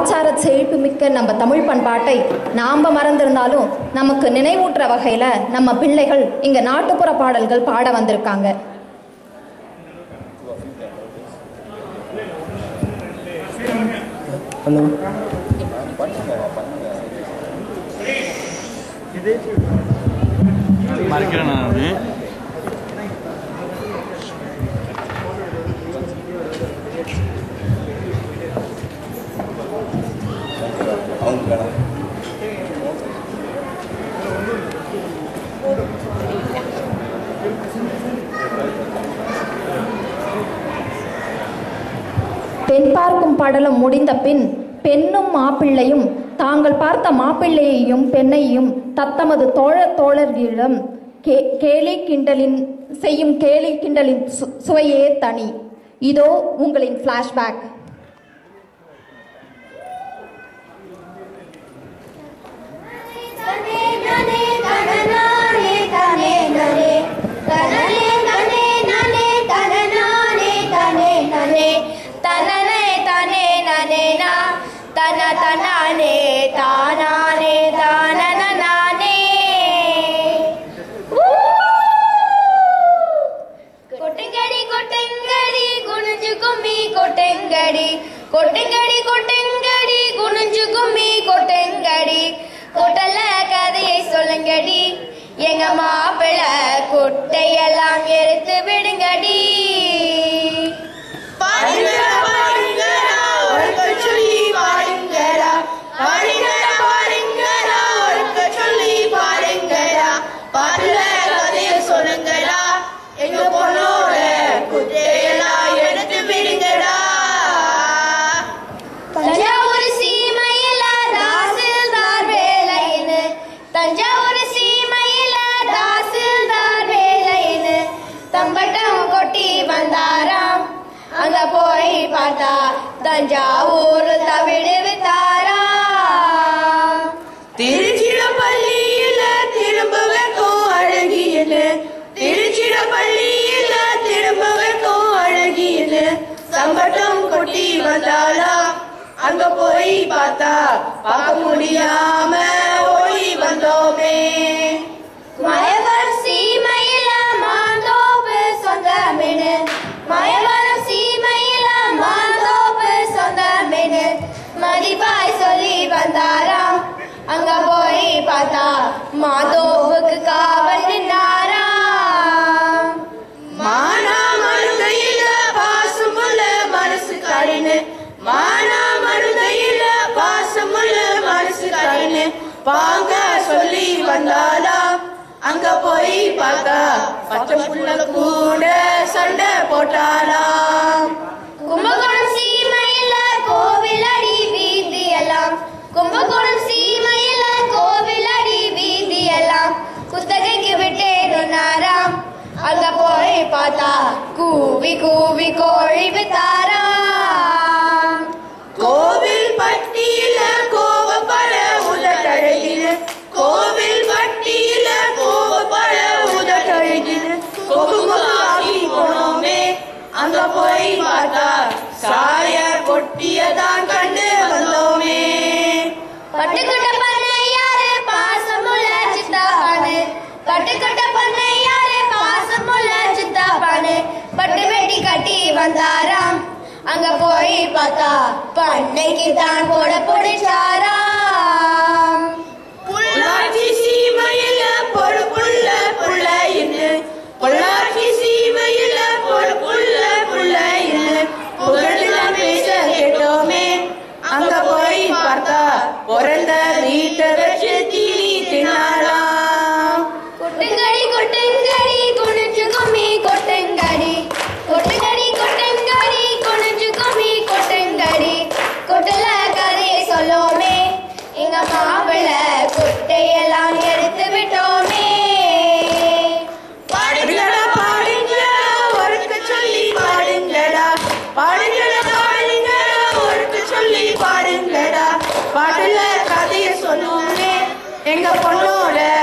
கலாச்சார செழிப்புமிக்க நம்ம தமிழ் பண்பாட்டை நாம் மறந்திருந்தாலும் நமக்கு நினைவூட்டுற வகையில் நம்ம பிள்ளைகள் இங்கே நாட்டுப்புற பாடல்கள் பாட வந்திருக்காங்க ஹலோ மறைக்கிறேன் நான் அது பெண் பார்க்கும் படலம் முடிந்த பின் பெண்ணும் மாப்பிள்ளையும் தாங்கள் பார்த்த மாப்பிள்ளையையும் பெண்ணையும் தத்தமது தோழர் தோழர்களிடம் கே கேலி கிண்டலின் செய்யும் கேலி கிண்டலின் சு- சுவையே தனி இதோ உங்களின் ஃப்ளாஷ்பேக் தன தனானே தானானே தானனானே கொட்டுங்கடி கொட்டுங்கடி குனிஞ்சு கும்மி கொட்டுங்கடி கொட்டுங்கடி கொட்டுங்கடி குனிஞ்சு கும்மி கொட்டுங்கடி கொட்டல கதையை சொல்லுங்கடி எங்க மாப்பிள கொட்டையெல்லாம் எடுத்து விடுங்கடி பாருங்கடா பாருங்கடா ஒருக்க சொல்லி பாருங்கடா பாருங்கடா பாருங்கடா ஒருக்க சொல்லி பாருங்கடா பாருல கதைய சொல்லுங்கடா எங்க பொண்ணோட குட்டையெல்லாம் எடுத்து விடுங்கடா தஞ்சாவூர் சீமையில தாசில்தார் வேலைன்னு தஞ்சாவூர் சீமையில தாசில்தார் வேலைன்னு தம்பட்டம் கொட்டி வந்தாராம் அங்க போய் பார்த்தா தஞ்சாவூர் தவிடு வித்தாராம் திருச்சிடப்பள்ளியில திரும்ப வைக்கும் அழகியனு திருச்சிடப்பள்ளியில திரும்ப வைக்கும் அழகியனு சம்பட்டம் கொட்டி வந்தாளா அங்க போய் பார்த்தா பார்க்க முடியாம ஓடி வந்தோமே மயவர் சீமையில மாந்தோப்பு சொந்தமெனு மயவர் சீமையில மாந்தோப்பு சொந்தமெனு மதிப்பாய் சொல்லி வந்தாராம் அங்க போய் பார்த்தா மாதோப்புக்கு காவல் நின்னாராம் மானா மருந்தையில பாசமுள்ள மனசு கடினு மானா மருந்தையில பாசமுள்ள மனசு கடினு வாங்க சொல்லி வந்தாளா அங்க போய் பார்த்தா பச்சை புள்ள கூட சண்டை போட்டாளாம் கும்பகோணம் சீமையில கோவிலடி வீதி எல்லாம் கும்பகோணம் சீமையில கோவிலடி வீதி எல்லாம் குத்தகைக்கு விட்டேனாராம் அங்க போய் பார்த்தா கூவி கூவி கோழி வித்தாராம் கோவில் பட்டியில கோவப்பட உதட்டழகினு கோவில் பட்டியில கோவப்பட உதட்டழகினு கொகுமுகாகி போனோமே அங்க போய் பார்த்தா சாய கொட்டியதான் கண்டு வந்தோமே பட்டுக்கட்ட பண்ணை யாரு பாசமுள்ள சித்தாப்பானு பட்டுக்கட்ட பண்ணை யாரு பாசமுள்ள சித்தாப்பானு பட்டு வெட்டி கட்டி வந்தாராம் அங்க போய் பார்த்தா பண்ணைக்கு தான் போட பிடிச்சாராம் பொள்ளாச்சி சீமையில பொடு புள்ள புள்ள இன்னு பொள்ளாச்சி சீமையில பொடு புள்ள புள்ள இன்னு புகழ்ல பேச கேட்டோமே அங்க போய் பார்த்தா பிறந்த வீட்டை வச்சு தீனி தின்னாலாம் கொட்டுங்கடி கொட்டுங்கடி குனிஞ்சு கும்மி கொட்டுங்கடி கொட்டுங்கடி கொட்டுங்கடி குனிஞ்சு கும்மி கொட்டுங்கடி கொட்டல கதையை சொல்லோமே எங்க மாப்பிள கொட்டையெல்லாம் எடுத்து விட்டோமே பாடுங்கடா பாடுங்கடா ஒருக்க சொல்லி பாடுங்கடா பாடுங்கடா பாடுங்கடா ஒருக்க சொல்லி பாடுங்கடா பாட்டுல கதைய சொல்லுவோமே எங்க பொண்ணோட